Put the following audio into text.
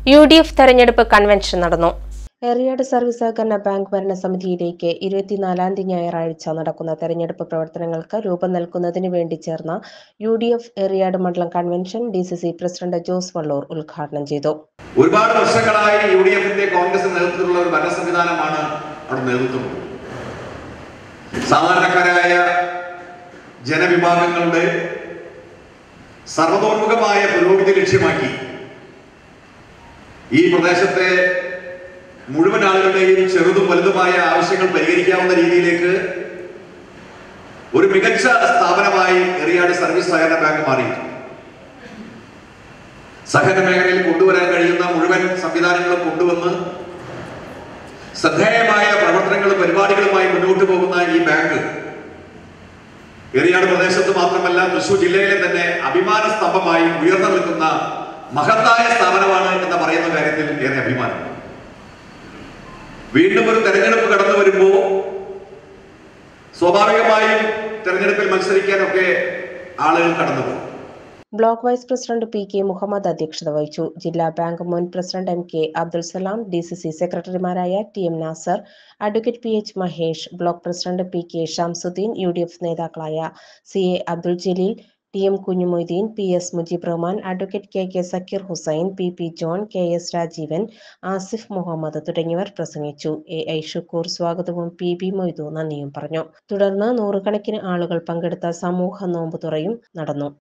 U D F തെരഞ്ഞെടുപ്പ് convention നടന്നു Eriyad service സഹകരണ ബാങ്ക് ഭരണസമിതിയിലേക്ക് ഇരുപത്തിനാലാം തീയതി ഞായറാഴ്ച നടക്കുന്ന തെരഞ്ഞെടുപ്പ് പ്രവർത്തനങ്ങൾക്ക് രൂപം നൽകുന്നതിന് വേണ്ടി ചേർന്ന യു ഡി എഫ് എറിയാട് മണ്ഡലം convention D C C president Jose Vallur ഉദ്ഘാടനം ചെയ്തു ഒരുപാട് വർഷങ്ങളായി യു ഡി എഫിന്റെ കോൺഗ്രസ് നേതൃത്വത്തിലുള്ള ഒരു ഭരണ സംവിധാനമാണ് അവിടെ നേതൃത്വം സാധാരണക്കാരായ ജനവിഭാഗങ്ങളുടെ സർവതോന്മുഖമായ പുരോഗതി ലക്ഷ്യമാക്കി ഈ പ്രദേശത്തെ മുഴുവൻ ആളുകളുടെയും ചെറുതും വലുതുമായ ആവശ്യങ്ങൾ പരിഹരിക്കാവുന്ന രീതിയിലേക്ക് ഒരു മികച്ച സ്ഥാപനമായി എറിയാട് സർവീസ് സഹകരണ ബാങ്ക് മാറിയിട്ടുണ്ട് സഹകരണ മേഖലയിൽ കൊണ്ടുവരാൻ കഴിയുന്ന മുഴുവൻ സംവിധാനങ്ങളും കൊണ്ടുവന്ന് ശ്രദ്ധേയമായ പ്രവർത്തനങ്ങളും പരിപാടികളുമായി മുന്നോട്ട് പോകുന്ന ഈ ബാങ്ക് എറിയാട് പ്രദേശത്ത് മാത്രമല്ല തൃശൂർ ജില്ലയിലെ തന്നെ അഭിമാന സ്തംഭമായി ഉയർന്നു നിൽക്കുന്ന മഹത്തായ സ്ഥാപനമാണ് എന്ന് പറയുന്ന കാര്യത്തിൽ ഏറെ അഭിമാനം വീണ്ടും ഒരു തെരഞ്ഞെടുപ്പ് കടന്നു വരുമ്പോൾ സ്വാഭാവികമായും തെരഞ്ഞെടുപ്പിൽ മത്സരിക്കാനൊക്കെ ആളുകൾ കടന്നു പോകും block vice president P K Muhammad അധ്യക്ഷത വഹിച്ചു ജില്ലാ ബാങ്ക് മുൻ president M K Abdul Salam D C C സെക്രട്ടറിമാരായ T M Nasar advocate P H Mahesh block president P K Shamsuddin U D F നേതാക്കളായ C A Abdul Jaleel T M Kunhumoideen P S Mujeeb Rahman advocate K K Zakir Hussain P P John K S Rajeevan Asif Muhammad തുടങ്ങിയവർ പ്രസംഗിച്ചു A I Shukkur സ്വാഗതവും P B Moidu നന്ദിയും പറഞ്ഞു തുടർന്ന് നൂറുകണക്കിന് ആളുകൾ പങ്കെടുത്ത സമൂഹ നോമ്പുതുറയും നടന്നു